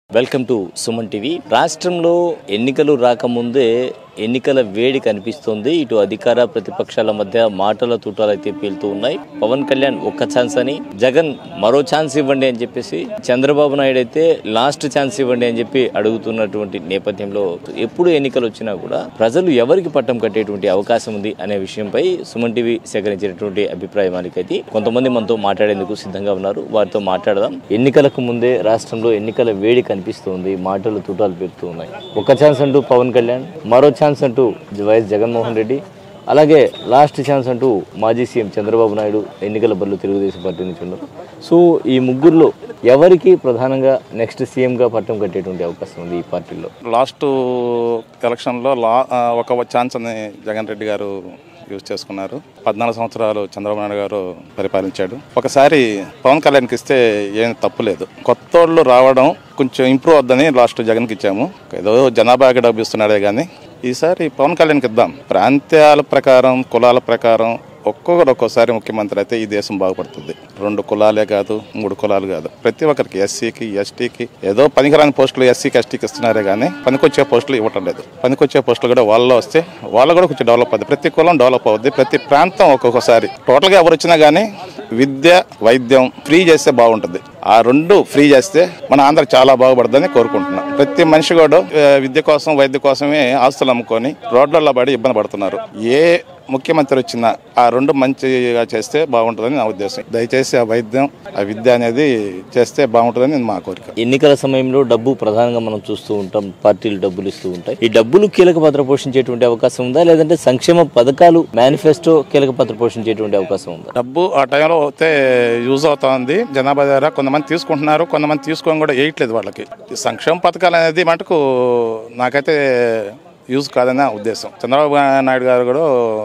welcome to Suman TV రాష్ట్రంలో ఎన్నికలు రాకముందే ఎన్నికల వేడి కనిపిస్తోంది ఇటు అధికార ప్రతిపక్షాల మధ్య మాటల తూటాలు అయితే పేలుతూ ఉన్నాయి పవన్ కళ్యాణ్ ఒక్క ఛాన్స్ అని జగన్ మరో ఛాన్స్ ఇవ్వండి అని చెప్పేసి చంద్రబాబు నాయుడు అయితే లాస్ట్ ఛాన్స్ ఇవ్వండి అని చెప్పి అడుగుతున్నటువంటి నేపథ్యంలో ఎప్పుడు ఎన్నికలు వచ్చినా కూడా ప్రజలు ఎవరికి పట్టం కట్టేటువంటి అవకాశం ఉంది అనే విషయంపై సుమన్ టీవీ సేకరించినటువంటి అభిప్రాయానికైతే కొంతమంది మనతో మాట్లాడేందుకు సిద్ధంగా ఉన్నారు వారితో మాట్లాడదాం ఎన్నికలకు ముందే రాష్ట్రంలో ఎన్నికల వేడి కనిపిస్తుంది మాటలు తూటాలు పెడుతూ ఉన్నాయి ఒక ఛాన్స్ అంటూ పవన్ కళ్యాణ్ మరో ఛాన్స్ అంటూ వైఎస్ జగన్మోహన్ రెడ్డి అలాగే లాస్ట్ ఛాన్స్ అంటూ మాజీ సీఎం చంద్రబాబు నాయుడు ఎన్నికల బరిలో తెలుగుదేశం పార్టీ నుంచి ఉన్నారు సో ఈ ముగ్గురులో ఎవరికి ప్రధానంగా నెక్స్ట్ సీఎంగా పట్టం కట్టేటువంటి అవకాశం ఉంది ఈ పార్టీలో లాస్ట్ ఎలక్షన్లో లా ఆ, ఒక ఛాన్స్ అని జగన్ రెడ్డి గారు యూజ్ చేసుకున్నారు పద్నాలుగు సంవత్సరాలు చంద్రబాబు నాయుడు గారు పరిపాలించాడు ఒకసారి పవన్ కళ్యాణ్కి ఇస్తే ఏం తప్పు లేదు కొత్త వాళ్ళు రావడం కొంచెం ఇంప్రూవ్ అవుద్దని లాస్ట్ జగన్కి ఇచ్చాము ఏదో జనాభాకి డబ్బు ఇస్తున్నాడే కానీ ఈసారి పవన్ కళ్యాణ్కి ఇద్దాం ప్రాంతాల ప్రకారం కులాల ప్రకారం ఒక్కొక్కరు ఒక్కోసారి ముఖ్యమంత్రి అయితే ఈ దేశం బాగుపడుతుంది రెండు కులాలే కాదు మూడు కులాలు కాదు ప్రతి ఒక్కరికి ఎస్సీకి ఎస్టీకి ఏదో పనికిరాని పోస్టులు ఎస్సీకి ఎస్టీకి ఇస్తున్నారే కానీ పనికొచ్చే పోస్టులు ఇవ్వటం లేదు పనికొచ్చే పోస్టులు కూడా వాళ్ళలో వస్తే వాళ్ళు కూడా కొంచెం డెవలప్ అవుతుంది ప్రతి కులం డెవలప్ అవుద్ది ప్రతి ప్రాంతం ఒక్కొక్కసారి టోటల్గా ఎవరు వచ్చినా కానీ విద్య వైద్యం ఫ్రీ చేస్తే బాగుంటుంది ఆ రెండు ఫ్రీ చేస్తే మన ఆంధ్ర చాలా బాగుపడుతుందని కోరుకుంటున్నాం ప్రతి మనిషి కూడా ఆ, విద్య కోసం వైద్య కోసమే ఆస్తులు అమ్ముకొని రోడ్లలో పడి ఇబ్బంది పడుతున్నారు ఏ ముఖ్యమంత్రి వచ్చినా ఆ రెండు మంచిగా చేస్తే బాగుంటుందని నా ఉద్దేశం దయచేసి ఆ వైద్యం ఆ విద్య అనేది చేస్తే బాగుంటుందని మా కోరిక ఎన్నికల సమయంలో డబ్బు ప్రధానంగా మనం చూస్తూ ఉంటాం పార్టీలు డబ్బులు ఇస్తూ ఉంటాయి ఈ డబ్బులు కీలక పాత్ర పోషించేటువంటి అవకాశం ఉందా లేదంటే సంక్షేమ పథకాలు మేనిఫెస్టో కీలక పాత్ర పోషించేటువంటి అవకాశం ఉందా డబ్బు ఆ టైంలో అయితే యూజ్ అవుతుంది జనాభా ద్వారా కొంతమంది తీసుకుంటున్నారు కొంతమంది తీసుకొని కూడా వేయట్లేదు వాళ్ళకి ఈ సంక్షేమ పథకాలు అనేది మటుకు నాకైతే యూజ్ కాదని నా ఉద్దేశం చంద్రబాబు నాయుడు గారు కూడా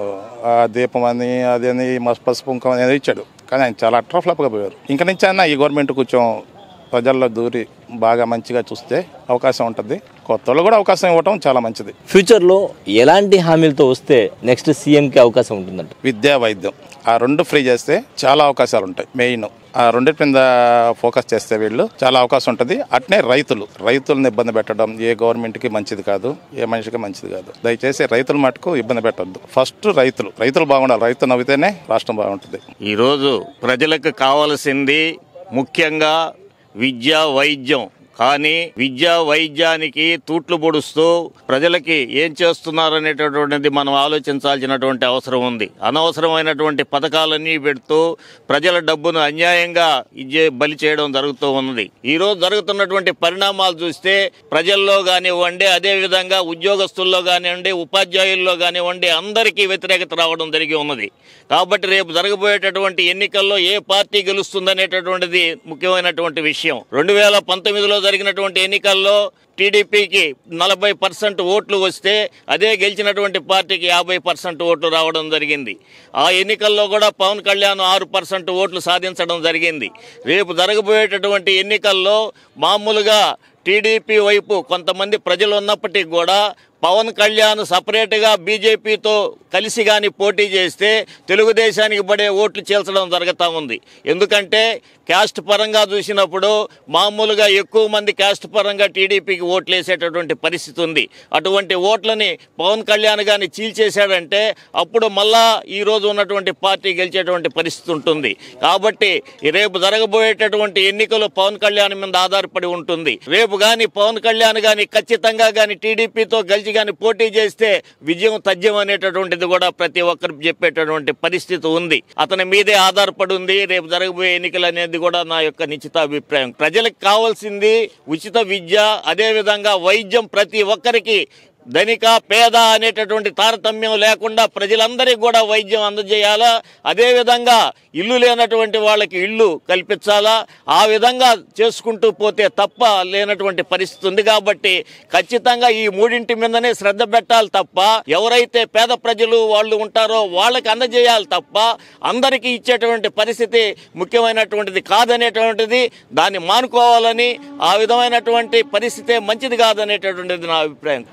ఆ దీపం అని అదని మస్ పసుపు కుంకం అనేది ఇచ్చాడు కానీ ఆయన చాలా అట్రఫ్లప్గా పోయారు ఇంక నుంచి అయినా ఈ గవర్నమెంట్ కొంచెం ప్రజల్లో దూరి బాగా మంచిగా చూస్తే అవకాశం ఉంటుంది కొత్త వాళ్ళు కూడా అవకాశం ఇవ్వటం చాలా మంచిది ఫ్యూచర్ లో ఎలాంటి హామీలతో వస్తే నెక్స్ట్ సీఎం కి అవకాశం ఉంటుందంట విద్యా వైద్యం ఆ రెండు ఫ్రీ చేస్తే చాలా అవకాశాలు ఉంటాయి మెయిన్ ఆ రెండింటి మీద ఫోకస్ చేస్తే వీళ్ళు చాలా అవకాశం ఉంటుంది అట్నే రైతులు రైతులను ఇబ్బంది పెట్టడం ఏ గవర్నమెంట్కి మంచిది కాదు ఏ మనిషికి మంచిది కాదు దయచేసి రైతుల మటుకు ఇబ్బంది పెట్టద్దు ఫస్ట్ రైతులు రైతులు బాగుండాలి రైతు నవ్వితేనే రాష్ట్రం బాగుంటుంది ఈరోజు ప్రజలకు కావలసింది ముఖ్యంగా విద్య వైద్యం కానీ విద్యా వైద్యానికి తూట్లు పొడుస్తూ ప్రజలకి ఏం చేస్తున్నారు అనేటటువంటిది మనం ఆలోచించాల్సినటువంటి అవసరం ఉంది అనవసరమైనటువంటి పథకాలన్నీ పెడుతూ ప్రజల డబ్బును అన్యాయంగా ఇచ్చే బలి చేయడం జరుగుతూ ఉన్నది ఈ రోజు జరుగుతున్నటువంటి పరిణామాలు చూస్తే ప్రజల్లో కానివ్వండి అదే విధంగా ఉద్యోగస్తుల్లో కానివ్వండి ఉపాధ్యాయుల్లో కానివ్వండి అందరికీ వ్యతిరేకత రావడం జరిగి ఉన్నది కాబట్టి రేపు జరగబోయేటటువంటి ఎన్నికల్లో ఏ పార్టీ గెలుస్తుందనేటటువంటిది ముఖ్యమైనటువంటి విషయం రెండు వేల పంతొమ్మిదిలో జరిగినటువంటి ఎన్నికల్లో టీడీపీకి నలభై పర్సెంట్ ఓట్లు వస్తే అదే గెలిచినటువంటి పార్టీకి యాభై పర్సెంట్ ఓట్లు రావడం జరిగింది ఆ ఎన్నికల్లో కూడా పవన్ కళ్యాణ్ ఆరు పర్సెంట్ ఓట్లు సాధించడం జరిగింది రేపు జరగబోయేటటువంటి ఎన్నికల్లో మామూలుగా టీడీపీ వైపు కొంతమంది ప్రజలు ఉన్నప్పటికీ కూడా పవన్ కళ్యాణ్ సపరేట్గా బీజేపీతో కలిసి కానీ పోటీ చేస్తే తెలుగుదేశానికి పడే ఓట్లు చీల్చడం జరుగుతూ ఉంది ఎందుకంటే క్యాస్ట్ పరంగా చూసినప్పుడు మామూలుగా ఎక్కువ మంది క్యాస్ట్ పరంగా టీడీపీకి ఓట్లు వేసేటటువంటి పరిస్థితి ఉంది అటువంటి ఓట్లని పవన్ కళ్యాణ్ కానీ చీల్చేశాడంటే అప్పుడు మళ్ళా ఈ రోజు ఉన్నటువంటి పార్టీ గెలిచేటువంటి పరిస్థితి ఉంటుంది కాబట్టి ఈ రేపు జరగబోయేటటువంటి ఎన్నికలు పవన్ కళ్యాణ్ మీద ఆధారపడి ఉంటుంది రేపు కానీ పవన్ కళ్యాణ్ కానీ ఖచ్చితంగా కానీ టీడీపీతో కలిసి కానీ పోటీ చేస్తే విజయం తథ్యం అనేటటువంటిది కూడా ప్రతి ఒక్కరు చెప్పేటటువంటి పరిస్థితి ఉంది అతని మీదే ఆధారపడి ఉంది రేపు జరగబోయే ఎన్నికలు అనేది కూడా నా యొక్క నిశ్చిత అభిప్రాయం ప్రజలకు కావాల్సింది ఉచిత విద్య అదే విధంగా వైద్యం ప్రతి ఒక్కరికి ధనిక పేద అనేటటువంటి తారతమ్యం లేకుండా ప్రజలందరికీ కూడా వైద్యం అందజేయాలా అదేవిధంగా ఇల్లు లేనటువంటి వాళ్ళకి ఇల్లు కల్పించాలా ఆ విధంగా చేసుకుంటూ పోతే తప్ప లేనటువంటి పరిస్థితి ఉంది కాబట్టి ఖచ్చితంగా ఈ మూడింటి మీదనే శ్రద్ధ పెట్టాలి తప్ప ఎవరైతే పేద ప్రజలు వాళ్ళు ఉంటారో వాళ్ళకి అందజేయాలి తప్ప అందరికీ ఇచ్చేటువంటి పరిస్థితి ముఖ్యమైనటువంటిది కాదనేటువంటిది దాన్ని మానుకోవాలని ఆ విధమైనటువంటి పరిస్థితే మంచిది కాదనేటటువంటిది నా అభిప్రాయం ఈ రాష్ట్ర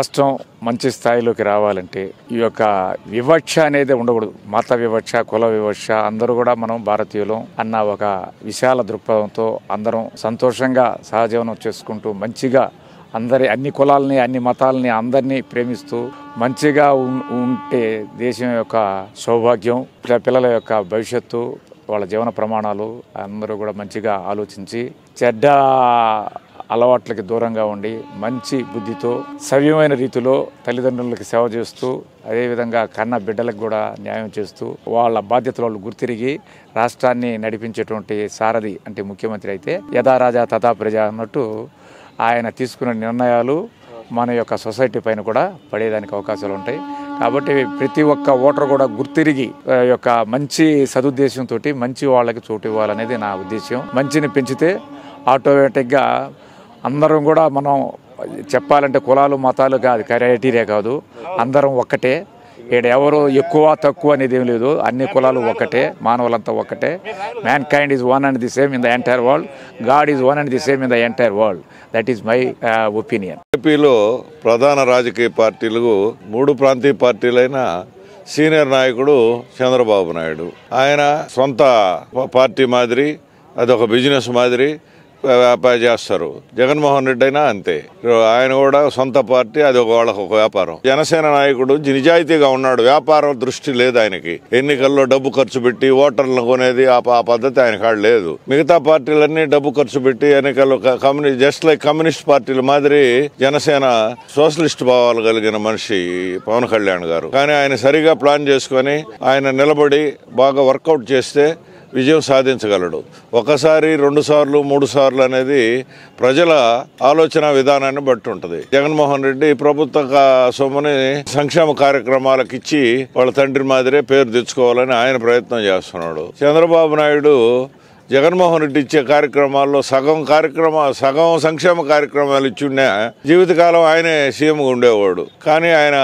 రాష్ట్రం మంచి స్థాయిలోకి రావాలంటే ఈ యొక్క వివక్ష అనేది ఉండకూడదు మత వివక్ష కుల వివక్ష అందరూ కూడా మనం భారతీయులం అన్న ఒక విశాల దృక్పథంతో అందరం సంతోషంగా సహజీవనం చేసుకుంటూ మంచిగా అందరి అన్ని కులాలని అన్ని మతాలని అందరినీ ప్రేమిస్తూ మంచిగా ఉన్- ఉంటే దేశం యొక్క సౌభాగ్యం పిల్ల- పిల్లల యొక్క భవిష్యత్తు వాళ్ళ జీవన ప్రమాణాలు అందరూ కూడా మంచిగా ఆలోచించి చెడ్డ అలవాట్లకి దూరంగా ఉండి మంచి బుద్ధితో సవ్యమైన రీతిలో తల్లిదండ్రులకి సేవ చేస్తూ అదేవిధంగా కన్న బిడ్డలకు కూడా న్యాయం చేస్తూ వాళ్ళ బాధ్యతలు వాళ్ళు గుర్తిరిగి రాష్ట్రాన్ని నడిపించేటువంటి సారథి అంటే ముఖ్యమంత్రి అయితే యథా రాజా తథా ప్రజ అన్నట్టు ఆయన తీసుకున్న నిర్ణయాలు మన యొక్క సొసైటీ పైన కూడా పడేదానికి అవకాశాలు ఉంటాయి కాబట్టి ప్రతి ఒక్క ఓటర్ కూడా గుర్తిరిగి ఆ, యొక్క మంచి సదుద్దేశంతో మంచి వాళ్ళకి చోటు ఇవ్వాలనేది నా ఉద్దేశం మంచిని పెంచితే ఆటోమేటిక్గా అందరం కూడా మనం చెప్పాలంటే కులాలు మతాలు కాదు క్రైటీరియా కాదు అందరం ఒక్కటే ఇక్కడ ఎవరు ఎక్కువ తక్కువ అనేది ఏం లేదు అన్ని కులాలు ఒక్కటే మానవులంతా ఒక్కటే mankind is one and the same in the entire world God is one and the same in the entire world that is my opinion ఏపీలో ప్రధాన రాజకీయ పార్టీలు మూడు ప్రాంతీయ పార్టీలైన సీనియర్ నాయకుడు చంద్రబాబు నాయుడు ఆయన సొంత పార్టీ మాదిరి అదొక బిజినెస్ మాదిరి వ్యాపారం చేస్తారు జగన్మోహన్ రెడ్డి అయినా అంతే ఆయన కూడా సొంత పార్టీ అది ఒక వాళ్ళకి ఒక వ్యాపారం జనసేన నాయకుడు నిజాయితీగా ఉన్నాడు వ్యాపారం దృష్టి లేదు ఆయనకి ఎన్నికల్లో డబ్బు ఖర్చు పెట్టి ఓటర్లను కొనేది ఆ ప- ఆ పద్ధతి ఆయన కాడ లేదు మిగతా పార్టీలన్నీ డబ్బు ఖర్చు పెట్టి ఎన్నికల్లో కమ్యూనిస్ట్ జస్ట్ లైక్ కమ్యూనిస్ట్ పార్టీల మాదిరి జనసేన సోషలిస్ట్ భావాలు కలిగిన మనిషి పవన్ కళ్యాణ్ గారు కానీ ఆయన సరిగా ప్లాన్ చేసుకొని ఆయన నిలబడి బాగా వర్కౌట్ చేస్తే విజయం సాధించగలడు ఒకసారి రెండు సార్లు మూడు సార్లు అనేది ప్రజల ఆలోచన విధానాన్ని బట్టి ఉంటుంది జగన్మోహన్ రెడ్డి ప్రభుత్వ కా- సొమ్ముని సంక్షేమ కార్యక్రమాలకు ఇచ్చి వాళ్ళ తండ్రి మాదిరే పేరు తెచ్చుకోవాలని ఆయన ప్రయత్నం చేస్తున్నాడు చంద్రబాబు నాయుడు జగన్మోహన్ రెడ్డి ఇచ్చే కార్యక్రమాల్లో సగం కార్యక్రమ సగం సంక్షేమ కార్యక్రమాలు ఇచ్చున్నా జీవితకాలం ఆయనే సీఎం ఉండేవాడు కానీ ఆయన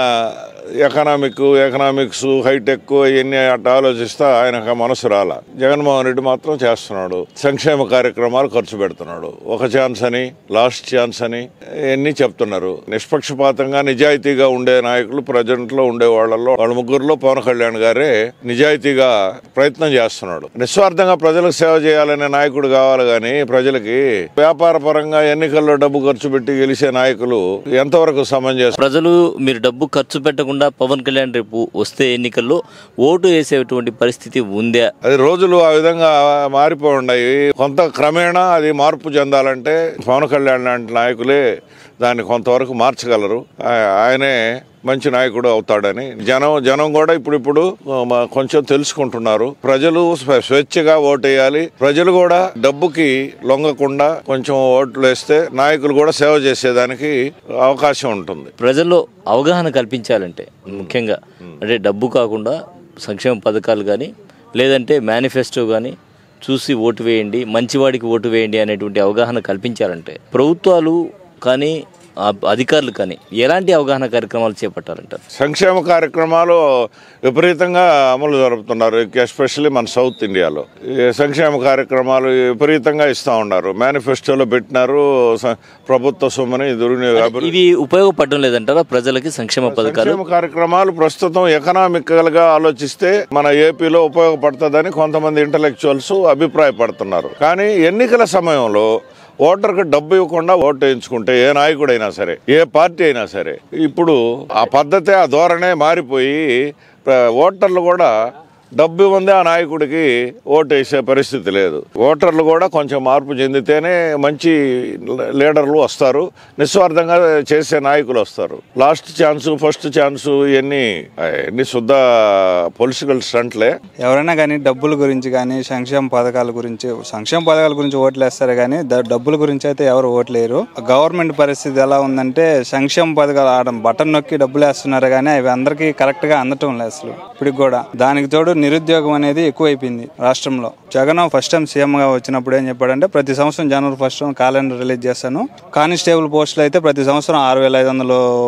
ఎకనామిక్ ఎకనామిక్స్ హైటెక్ ఇవన్నీ అట్ట ఆలోచిస్తా ఆయనకు ఆ మనసు రాల జగన్మోహన్ రెడ్డి మాత్రం చేస్తున్నాడు సంక్షేమ కార్యక్రమాలు ఖర్చు పెడుతున్నాడు ఒక ఛాన్స్ అని లాస్ట్ ఛాన్స్ అని ఇవన్నీ చెప్తున్నారు నిష్పక్షపాతంగా నిజాయితీగా ఉండే నాయకులు ప్రజెంట్ లో ఉండే వాళ్ళలో వాళ్ళ ముగ్గురులో పవన్ కళ్యాణ్ గారే నిజాయితీగా ప్రయత్నం చేస్తున్నాడు నిస్వార్థంగా ప్రజలకు సేవ చేయాలనే నాయకుడు కావాలి గాని ప్రజలకి వ్యాపార పరంగా ఎన్నికల్లో డబ్బు ఖర్చు పెట్టి గెలిచే నాయకులు ఎంతవరకు సమంజసం ప్రజలు మీరు డబ్బు ఖర్చు పెట్టకుండా పవన్ కళ్యాణ్ రేపు వస్తే ఎన్నికల్లో ఓటు వేసేటువంటి పరిస్థితి ఉందా అది రోజులు ఆ విధంగా మారిపోయి ఉన్నాయి కొంత క్రమేణా అది మార్పు చెందాలంటే పవన్ కళ్యాణ్ లాంటి నాయకులే దాన్ని కొంతవరకు మార్చగలరు ఆ- ఆయనే మంచి నాయకుడు అవుతాడని జనం జనం కూడా ఇప్పుడిప్పుడు ఆ, మ- కొంచెం తెలుసుకుంటున్నారు ప్రజలు స్వ- స్వేచ్ఛగా ఓటేయాలి ప్రజలు కూడా డబ్బుకి లొంగకుండా కొంచెం ఓట్లు వేస్తే నాయకులు కూడా సేవ చేసేదానికి అవకాశం ఉంటుంది ప్రజల్లో అవగాహన కల్పించాలంటే ముఖ్యంగా అంటే డబ్బు కాకుండా సంక్షేమ పథకాలు కానీ లేదంటే మేనిఫెస్టో కానీ చూసి ఓటు వేయండి మంచివాడికి ఓటు వేయండి అనేటువంటి అవగాహన కల్పించాలంటే ప్రభుత్వాలు కానీ ఆ అధికారులు కానీ ఎలాంటి అవగాహన కార్యక్రమాలు చేపట్టాలంటారు సంక్షేమ కార్యక్రమాలు విపరీతంగా అమలు జరుపుతున్నారు ఎస్పెషల్లీ మన సౌత్ ఇండియాలో ఈ సంక్షేమ కార్యక్రమాలు విపరీతంగా ఇస్తా ఉన్నారు మేనిఫెస్టోలో పెట్టినారు స- ప్రభుత్వ సొమ్ముని దుర్వినియోగ అభివృద్ధి ఇవి ఉపయోగపడడం లేదంటారా ప్రజలకి సంక్షేమ పథకాలు సంక్షేమ కార్యక్రమాలు ప్రస్తుతం ఎకనామికల్ గా ఆలోచిస్తే మన ఏపీలో ఉపయోగపడుతుందని కొంతమంది ఇంటలెక్చువల్స్ అభిప్రాయపడుతున్నారు కానీ ఎన్నికల సమయంలో ఓటర్కి డబ్బు ఇవ్వకుండా ఓటు వేయించుకుంటే ఏ నాయకుడైనా సరే ఏ పార్టీ అయినా సరే ఇప్పుడు ఆ పద్ధతే ఆ ధోరణే మారిపోయి ప్ర- ఓటర్లు కూడా డబ్బు ఇవ్వందే ఆ నాయకుడికి ఓటు వేసే పరిస్థితి లేదు ఓటర్లు కూడా కొంచెం మార్పు చెందితేనే మంచి లీడర్లు వస్తారు నిస్వార్థంగా చేసే నాయకులు వస్తారు లాస్ట్ ఛాన్స్ ఫస్ట్ ఛాన్స్ ఇవన్నీ ఎన్ని శుద్ధ పొలిటికల్ స్టంట్లే ఎవరైనా కానీ డబ్బుల గురించి కానీ సంక్షేమ పథకాల గురించి సంక్షేమ పథకాల గురించి ఓట్లు వేస్తారు కానీ ద- డబ్బుల గురించి అయితే ఎవరు ఓట్లేరు గవర్నమెంట్ పరిస్థితి ఎలా ఉందంటే సంక్షేమ పథకాలు ఆడ బటన్ నొక్కి డబ్బులు వేస్తున్నారు కానీ అవి అందరికీ కరెక్ట్ గా అందటం లేదు అసలు ఇప్పటికి కూడా దానికి తోడు నిరుద్యోగం అనేది ఎక్కువైపోయింది రాష్ట్రంలో జగన్ ఫస్ట్ టైం సీఎం గా వచ్చినప్పుడు ఏం చెప్పాడంటే ప్రతి సంవత్సరం జనవరి ఫస్ట్ క్యాలెండర్ రిలీజ్ చేస్తాను కానిస్టేబుల్ పోస్టులు అయితే ప్రతి సంవత్సరం ఆరు వేల ఐదు వందలు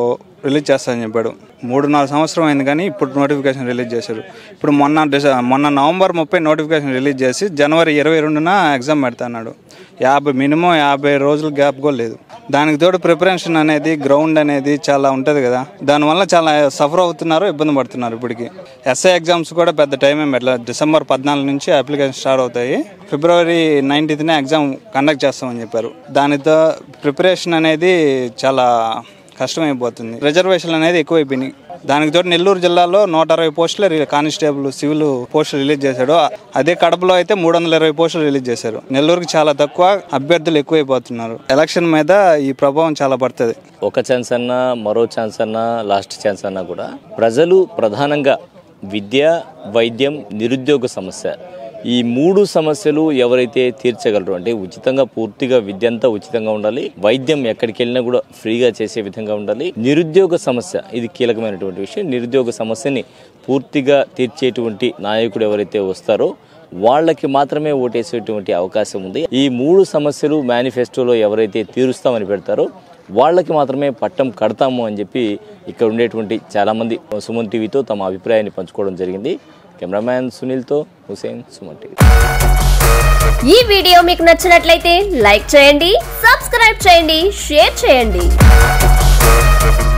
రిలీజ్ చేస్తానని చెప్పాడు మూడు నాలుగు సంవత్సరం అయింది కానీ ఇప్పుడు నోటిఫికేషన్ రిలీజ్ చేశారు ఇప్పుడు మొన్న డిస- మొన్న నవంబర్ ముప్పై నోటిఫికేషన్ రిలీజ్ చేసి జనవరి ఇరవై రెండున ఎగ్జామ్ పెడతా అన్నాడు యాభై మినిమం యాభై రోజుల గ్యాప్ కూడా లేదు దానికి తోడు ప్రిపరేషన్ అనేది గ్రౌండ్ అనేది చాలా ఉంటుంది కదా దానివల్ల చాలా సఫర్ అవుతున్నారు ఇబ్బంది పడుతున్నారు ఇప్పటికి ఎస్ఐ ఎగ్జామ్స్ కూడా పెద్ద టైం ఏం పెట్టలేదు డిసెంబర్ పద్నాలుగు నుంచి అప్లికేషన్ స్టార్ట్ అవుతాయి ఫిబ్రవరి నైన్టీన్త్నే ఎగ్జామ్ కండక్ట్ చేస్తామని చెప్పారు దానితో ప్రిపరేషన్ అనేది చాలా కష్టమైపోతుంది రిజర్వేషన్ అనేది ఎక్కువైపోయినాయి దానికి తోడు నెల్లూరు జిల్లాలో నూట అరవై పోస్టులు రి- కానిస్టేబుల్ సివిల్ పోస్టులు రిలీజ్ చేశాడు అదే కడపలో అయితే మూడు వందల ఇరవై పోస్టులు రిలీజ్ చేశారు నెల్లూరుకి చాలా తక్కువ అభ్యర్థులు ఎక్కువైపోతున్నారు ఎలక్షన్ మీద ఈ ప్రభావం చాలా పడుతుంది ఒక ఛాన్స్ అన్నా మరో ఛాన్స్ అన్నా లాస్ట్ ఛాన్స్ అన్నా కూడా ప్రజలు ప్రధానంగా విద్య వైద్యం నిరుద్యోగ సమస్య ఈ మూడు సమస్యలు ఎవరైతే తీర్చగలరు అంటే ఉచితంగా పూర్తిగా విద్య అంతా ఉచితంగా ఉండాలి వైద్యం ఎక్కడికి వెళ్ళినా కూడా ఫ్రీగా చేసే విధంగా ఉండాలి నిరుద్యోగ సమస్య ఇది కీలకమైనటువంటి విషయం నిరుద్యోగ సమస్యని పూర్తిగా తీర్చేటువంటి నాయకుడు ఎవరైతే వస్తారో వాళ్ళకి మాత్రమే ఓటేసేటువంటి అవకాశం ఉంది ఈ మూడు సమస్యలు మేనిఫెస్టోలో ఎవరైతే తీరుస్తామని పెడతారో వాళ్ళకి మాత్రమే పట్టం కడతాము అని చెప్పి ఇక్కడ ఉండేటువంటి చాలామంది సుమన్ టీవీతో తమ అభిప్రాయాన్ని పంచుకోవడం జరిగింది కెమెరామ్యాన్ సునీల్తో హుసేన్ సుమన్ టీవీ ఈ వీడియో మీకు నచ్చినట్లయితే లైక్ చేయండి సబ్స్క్రైబ్ చేయండి షేర్ చేయండి